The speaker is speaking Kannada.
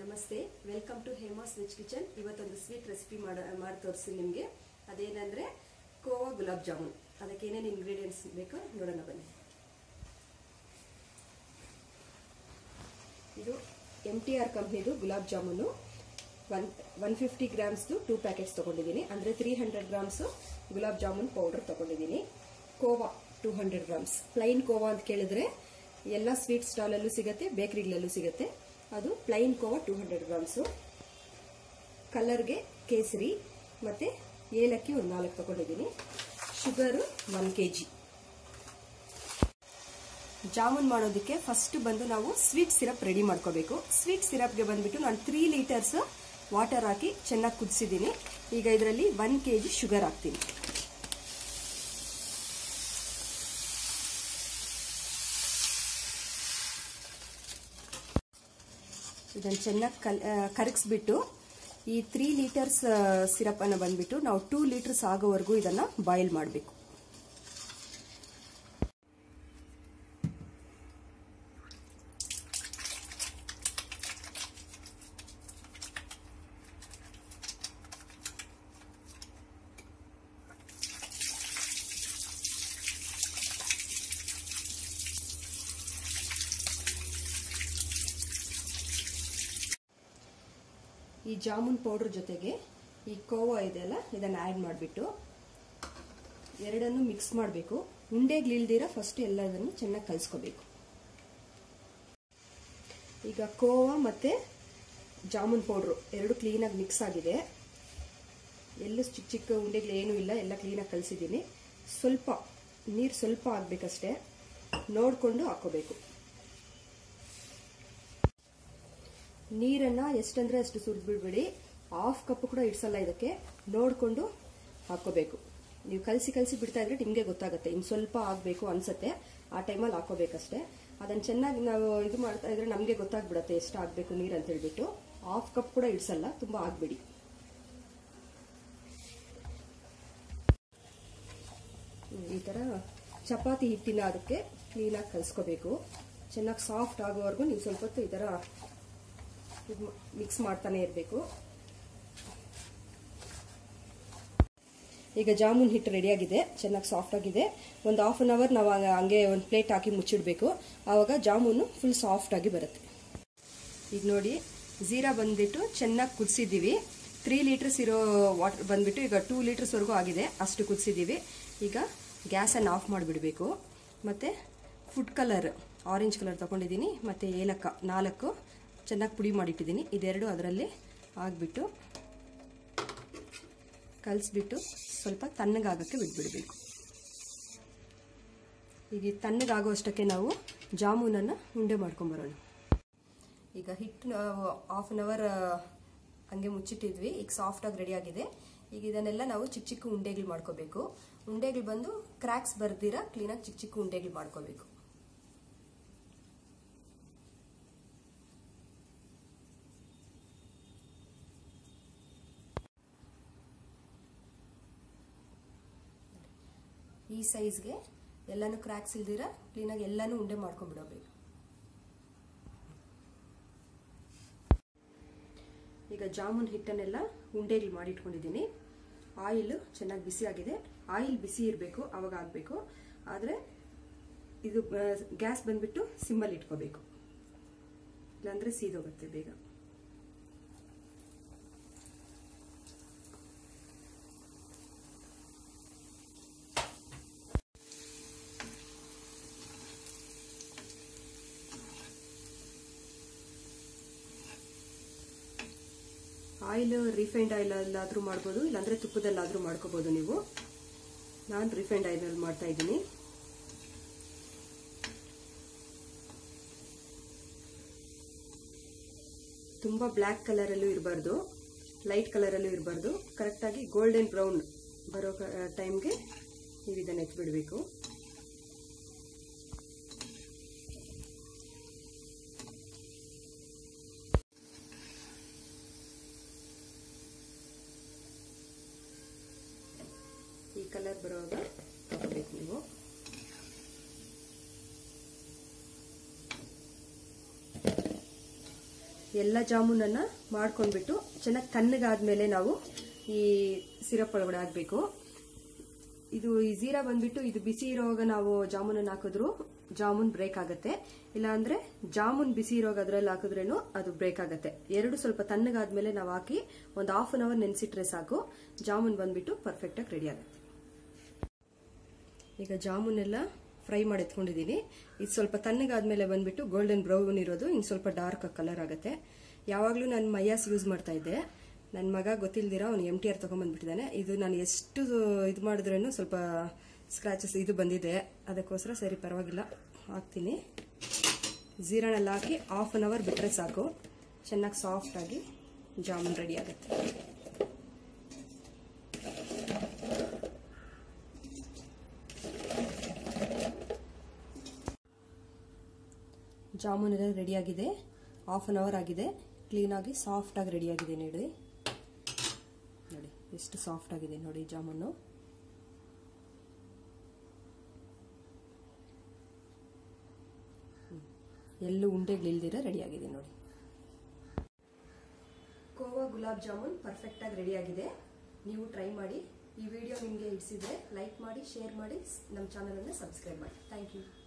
ನಮಸ್ತೆ welcome to Hema's veg kitchen ಇವತ್ತೊಂದು ಸ್ವೀಟ್ ರೆಸಿಪಿ ಮಾಡ ಮಾಡಿ ತೋರಿಸಿ ನಿಮಗೆ ಅದೇನಂದ್ರೆ ಕೋವಾ ಗುಲಾಬ್ ಜಾಮೂನ್ ಅದಕ್ಕೆ ಏನೇನು ಇಂಗ್ರೀಡಿಯೆಂಟ್ಸ್ ಬೇಕೋ ನೋಡೋಣ ಬನ್ನಿ ಇದು ಎಮ್ ಟಿ ಆರ್ ಕಂಪ್ನಿದು gulab jamun one one fifty ಗ್ರಾಮ್ಸ್ದು ಟೂ ಪ್ಯಾಕೆಟ್ಸ್ ತೊಗೊಂಡಿದ್ದೀನಿ ಅಂದರೆ three hundred grams gulab jamun powder ತೊಗೊಂಡಿದ್ದೀನಿ khoa two hundred grams plain khoa ಅಂತ ಕೇಳಿದ್ರೆ ಎಲ್ಲ ಸ್ವೀಟ್ ಸ್ಟಾಲಲ್ಲೂ ಸಿಗುತ್ತೆ ಬೇಕರಿಗಳಲ್ಲೂ ಸಿಗುತ್ತೆ ಅದು plain khoa two hundred grams ಕಲರ್ಗೆ ಕೇಸರಿ ಮತ್ತು ಏಲಕ್ಕಿ ಒಂದು ನಾಲ್ಕು ತೊಗೊಂಡಿದ್ದೀನಿ sugar one K G jamun ಮಾಡೋದಕ್ಕೆ ಫಸ್ಟ್ ಬಂದು ನಾವು ಸ್ವೀಟ್ ಸಿರಪ್ ರೆಡಿ ಮಾಡ್ಕೋಬೇಕು ಸ್ವೀಟ್ ಸಿರಪ್ಗೆ ಬಂದ್ಬಿಟ್ಟು ನಾನು ತ್ರೀ ಲೀಟರ್ಸ್ ವಾಟರ್ ಹಾಕಿ ಚೆನ್ನಾಗಿ ಕುದಿಸಿದ್ದೀನಿ ಈಗ ಇದರಲ್ಲಿ ಒನ್ ಕೆ ಜಿ ಶುಗರ್ ಹಾಕ್ತೀನಿ ಇದನ್ನು ಚೆನ್ನಾಗಿ ಕಲ್ ಕರಗಿಸ್ಬಿಟ್ಟು ಈ ತ್ರೀ ಲೀಟರ್ಸ್ ಸಿರಪ್ ಅನ್ನು ಬಂದ್ಬಿಟ್ಟು ನಾವು ಟೂ ಲೀಟರ್ಸ್ ಆಗೋವರೆಗೂ ಇದನ್ನು ಬಾಯ್ಲ್ ಮಾಡಬೇಕು ಈ ಜಾಮೂನ್ ಪೌಡರ್ ಜೊತೆಗೆ ಈ ಕೋವಾ ಇದೆಯಲ್ಲ ಇದನ್ನು ಆ್ಯಡ್ ಮಾಡಿಬಿಟ್ಟು ಎರಡನ್ನು ಮಿಕ್ಸ್ ಮಾಡಬೇಕು ಉಂಡೆಗಳಿಲ್ದಿರ ಫಸ್ಟ್ ಎಲ್ಲದನ್ನು ಚೆನ್ನಾಗಿ ಕಲಿಸ್ಕೋಬೇಕು ಈಗ ಕೋವಾ ಮತ್ತು ಜಾಮೂನ್ ಪೌಡ್ರು ಎರಡು ಕ್ಲೀನಾಗಿ ಮಿಕ್ಸ್ ಆಗಿದೆ ಎಲ್ಲೂ ಚಿಕ್ಕ ಚಿಕ್ಕ ಉಂಡೆಗಳು ಏನೂ ಇಲ್ಲ ಎಲ್ಲ ಕ್ಲೀನಾಗಿ ಕಲಿಸಿದ್ದೀನಿ ಸ್ವಲ್ಪ ನೀರು ಸ್ವಲ್ಪ ಆಗಬೇಕಷ್ಟೇ ನೋಡಿಕೊಂಡು ಹಾಕೋಬೇಕು ನೀರನ್ನು ಎಷ್ಟಂದ್ರೆ ಅಷ್ಟು ಸುರಿದು ಬಿಡ್ಬೇಡಿ ಹಾಫ್ ಕಪ್ ಕೂಡ ಇಡ್ಸಲ್ಲ ಇದಕ್ಕೆ ನೋಡಿಕೊಂಡು ಹಾಕೋಬೇಕು ನೀವು ಕಲಸಿ ಕಲಸಿ ಬಿಡ್ತಾ ಇದ್ರೆ ನಿಮಗೆ ಗೊತ್ತಾಗುತ್ತೆ ಇನ್ನು ಸ್ವಲ್ಪ ಆಗಬೇಕು ಅನ್ಸುತ್ತೆ ಆ ಟೈಮಲ್ಲಿ ಹಾಕೋಬೇಕಷ್ಟೇ ಅದನ್ನು ಚೆನ್ನಾಗಿ ನಾವು ಇದು ಮಾಡ್ತಾ ಇದ್ರೆ ನಮಗೆ ಗೊತ್ತಾಗ್ಬಿಡುತ್ತೆ ಎಷ್ಟು ಆಗಬೇಕು ನೀರು ಅಂತ ಹೇಳ್ಬಿಟ್ಟು ಹಾಫ್ ಕಪ್ ಕೂಡ ಇಡ್ಸಲ್ಲ ತುಂಬ ಆಗಬೇಡಿ ಈ ಥರ ಚಪಾತಿ ಹಿಟ್ಟಿನ ಅದಕ್ಕೆ ಕ್ಲೀನಾಗಿ ಕಲಿಸ್ಕೋಬೇಕು ಚೆನ್ನಾಗಿ ಸಾಫ್ಟ್ ಆಗೋವರೆಗೂ ನೀವು ಸ್ವಲ್ಪ ಹೊತ್ತು ಈ ಥರ ಮಿಕ್ಸ್ ಮಾಡ್ತಾನೆ ಇರಬೇಕು ಈಗ ಜಾಮೂನ್ ಹಿಟ್ಟು ರೆಡಿಯಾಗಿದೆ ಚೆನ್ನಾಗಿ ಸಾಫ್ಟ್ ಆಗಿದೆ ಒಂದು ಹಾಫ್ ಅನ್ ಅವರ್ ನಾವು ಹಂಗೆ ಒಂದು ಪ್ಲೇಟ್ ಹಾಕಿ ಮುಚ್ಚಿಡಬೇಕು ಆವಾಗ ಜಾಮೂನು ಫುಲ್ ಸಾಫ್ಟ್ ಆಗಿ ಬರುತ್ತೆ ಈಗ ನೋಡಿ ಜೀರಾ ಬಂದ್ಬಿಟ್ಟು ಚೆನ್ನಾಗಿ ಕುದಿಸಿದ್ದೀವಿ ತ್ರೀ ಲೀಟರ್ಸ್ ಇರೋ ವಾಟರ್ ಬಂದ್ಬಿಟ್ಟು ಈಗ ಟೂ ಲೀಟರ್ಸ್ವರೆಗೂ ಆಗಿದೆ ಅಷ್ಟು ಕುದಿಸಿದ್ದೀವಿ ಈಗ ಗ್ಯಾಸನ್ನು ಆಫ್ ಮಾಡಿಬಿಡಬೇಕು ಮತ್ತು ಫುಡ್ ಕಲರ್ ಆರೆಂಜ್ ಕಲರ್ ತೊಗೊಂಡಿದ್ದೀನಿ ಮತ್ತು ಏಲಕ್ಕ ನಾಲ್ಕು ಚೆನ್ನಾಗಿ ಪುಡಿ ಮಾಡಿಟ್ಟಿದ್ದೀನಿ ಇದೆರಡು ಅದರಲ್ಲಿ ಆಗಿಬಿಟ್ಟು ಕಲಿಸ್ಬಿಟ್ಟು ಸ್ವಲ್ಪ ತಣ್ಣಗಾಗೋಕ್ಕೆ ಬಿಟ್ಬಿಡಬೇಕು ಈಗ ತಣ್ಣಗಾಗೋ ಅಷ್ಟಕ್ಕೆ ನಾವು ಜಾಮೂನನ್ನು ಉಂಡೆ ಮಾಡ್ಕೊಂಬರೋಣ ಈಗ ಹಿಟ್ಟು ನಾವು ಹಾಫ್ ಆನ್ ಅವರ್ ಹಂಗೆ ಮುಚ್ಚಿಟ್ಟಿದ್ವಿ ಈಗ ಸಾಫ್ಟಾಗಿ ರೆಡಿ ಆಗಿದೆ ಈಗ ಇದನ್ನೆಲ್ಲ ನಾವು ಚಿಕ್ಕ ಚಿಕ್ಕ ಉಂಡೆಗಳು ಮಾಡ್ಕೋಬೇಕು ಉಂಡೆಗಳು ಬಂದು ಕ್ರ್ಯಾಕ್ಸ್ ಬರ್ದಿರ ಕ್ಲೀನಾಗಿ ಚಿಕ್ಕ ಚಿಕ್ಕ ಉಂಡೆಗಳು ಮಾಡ್ಕೋಬೇಕು ಈ ಸೈಜ್ಗೆ ಎಲ್ಲನೂ ಕ್ರ್ಯಾಕ್ಸ್ ಇಲ್ದಿರ ಕ್ಲೀನಾಗಿ ಎಲ್ಲನೂ ಉಂಡೆ ಮಾಡ್ಕೊಂಡ್ಬಿಡಬೇಕು ಈಗ ಜಾಮೂನ್ ಹಿಟ್ಟನ್ನೆಲ್ಲ ಉಂಡೆಗಳು ಮಾಡಿಟ್ಕೊಂಡಿದ್ದೀನಿ ಆಯಿಲ್ ಚೆನ್ನಾಗಿ ಬಿಸಿ ಆಗಿದೆ ಆಯಿಲ್ ಬಿಸಿ ಇರಬೇಕು ಅವಾಗ ಆಗಬೇಕು ಆದರೆ ಇದು ಗ್ಯಾಸ್ ಬಂದ್ಬಿಟ್ಟು ಸಿಮ್ಮಲ್ಲಿ ಇಟ್ಕೋಬೇಕು ಇಲ್ಲಾಂದರೆ ಸೀದೋಗುತ್ತೆ ಬೇಗ ಆಯಿಲ್ ರಿಫೈಂಡ್ ಆಯಿಲ್ ಅಲ್ಲಾದರೂ ಮಾಡ್ಬೋದು ಇಲ್ಲಾಂದರೆ ತುಪ್ಪದಲ್ಲಾದರೂ ಮಾಡ್ಕೋಬೋದು ನೀವು ನಾನು ರಿಫೈಂಡ್ ಆಯಿಲಲ್ಲಿ ಮಾಡ್ತಾ ಇದ್ದೀನಿ ತುಂಬ ಬ್ಲ್ಯಾಕ್ ಕಲರಲ್ಲೂ ಇರಬಾರ್ದು ಲೈಟ್ ಕಲರಲ್ಲೂ ಇರಬಾರ್ದು ಕರೆಕ್ಟಾಗಿ ಗೋಲ್ಡನ್ ಬ್ರೌನ್ ಬರೋ ಟೈಮ್ಗೆ ನೀವು ಇದನ್ನು ಎತ್ಬಿಡಬೇಕು ಈ ಕಲರ್ ಬರುವಾಗ ತಗೋಬೇಕು ನೀವು ಎಲ್ಲ ಜಾಮೂನನ್ನು ಮಾಡ್ಕೊಂಡ್ಬಿಟ್ಟು ಚೆನ್ನಾಗಿ ತಣ್ಣಗಾದ್ಮೇಲೆ ನಾವು ಈ ಸಿರಪ್ ಒಳಗಡೆ ಹಾಕಬೇಕು ಇದು ಈ ಜೀರಾ ಬಂದ್ಬಿಟ್ಟು ಇದು ಬಿಸಿ ಇರೋವಾಗ ನಾವು ಜಾಮೂನನ್ನು ಹಾಕಿದ್ರು ಜಾಮೂನ್ ಬ್ರೇಕ್ ಆಗುತ್ತೆ ಇಲ್ಲ ಅಂದ್ರೆ ಜಾಮೂನ್ ಬಿಸಿ ಇರೋವಾಗ ಅದ್ರಲ್ಲಿ ಹಾಕಿದ್ರೇನು ಅದು ಬ್ರೇಕ್ ಆಗುತ್ತೆ ಎರಡು ಸ್ವಲ್ಪ ತಣ್ಣಗಾದ್ಮೇಲೆ ನಾವು ಹಾಕಿ ಒಂದು ಹಾಫ್ ಅನ್ ಅವರ್ ನೆನೆಸಿಟ್ರೆ ಸಾಕು ಜಾಮೂನ್ ಬಂದ್ಬಿಟ್ಟು ಪರ್ಫೆಕ್ಟ್ ಆಗಿ ರೆಡಿ ಆಗುತ್ತೆ ಈಗ ಜಾಮೂನ್ ಎಲ್ಲ ಫ್ರೈ ಮಾಡಿ ಎತ್ಕೊಂಡಿದ್ದೀನಿ ಇದು ಸ್ವಲ್ಪ ತಣ್ಣಗಾದ್ಮೇಲೆ ಬಂದ್ಬಿಟ್ಟು ಗೋಲ್ಡನ್ ಬ್ರೌನ್ ಇರೋದು ಇನ್ನು ಸ್ವಲ್ಪ ಡಾರ್ಕ್ ಕಲರ್ ಆಗುತ್ತೆ ಯಾವಾಗಲೂ ನಾನು ಮೈಯಾಸ್ ಯೂಸ್ ಮಾಡ್ತಾ ಇದ್ದೆ ನನ್ನ ಮಗ ಗೊತ್ತಿಲ್ದಿರ ಅವ್ನು ಎಮ್ ಟಿ ಆರ್ ತೊಗೊಂಬಂದ್ಬಿಟ್ಟಿದ್ದಾನೆ ಇದು ನಾನು ಎಷ್ಟು ಇದು ಮಾಡಿದ್ರೂ ಸ್ವಲ್ಪ ಸ್ಕ್ರಾಚಸ್ ಇದು ಬಂದಿದೆ ಅದಕ್ಕೋಸ್ಕರ ಸರಿ ಪರವಾಗಿಲ್ಲ ಹಾಕ್ತೀನಿ ಜೀರಾನೆಲ್ಲ ಹಾಕಿ ಹಾಫ್ ಅನ್ ಅವರ್ ಬಿಟ್ಟರೆ ಸಾಕು ಚೆನ್ನಾಗಿ ಸಾಫ್ಟಾಗಿ ಜಾಮೂನ್ ರೆಡಿ ಆಗುತ್ತೆ ಜಾಮೂನ್ ಎಲ್ಲ ರೆಡಿಯಾಗಿದೆ ಹಾಫ್ ಅನ್ ಅವರ್ ಆಗಿದೆ ಕ್ಲೀನಾಗಿ ಸಾಫ್ಟಾಗಿ ರೆಡಿಯಾಗಿದೆ ನೋಡಿ ನೋಡಿ ಎಷ್ಟು ಸಾಫ್ಟ್ ಆಗಿದೆ ನೋಡಿ ಜಾಮೂನು ಎಲ್ಲೂ ಉಂಡೆಗಳಿಲ್ದಿರ ರೆಡಿಯಾಗಿದೆ ನೋಡಿ ಕೋವಾ ಗುಲಾಬ್ ಜಾಮೂನ್ ಪರ್ಫೆಕ್ಟಾಗಿ ರೆಡಿಯಾಗಿದೆ ನೀವು ಟ್ರೈ ಮಾಡಿ ಈ ವಿಡಿಯೋ ನಿಮಗೆ ಇಡಿಸಿದ್ರೆ ಲೈಕ್ ಮಾಡಿ ಶೇರ್ ಮಾಡಿ ನಮ್ಮ ಚಾನಲನ್ನು ಸಬ್ಸ್ಕ್ರೈಬ್ ಮಾಡಿ ಥ್ಯಾಂಕ್ ಯು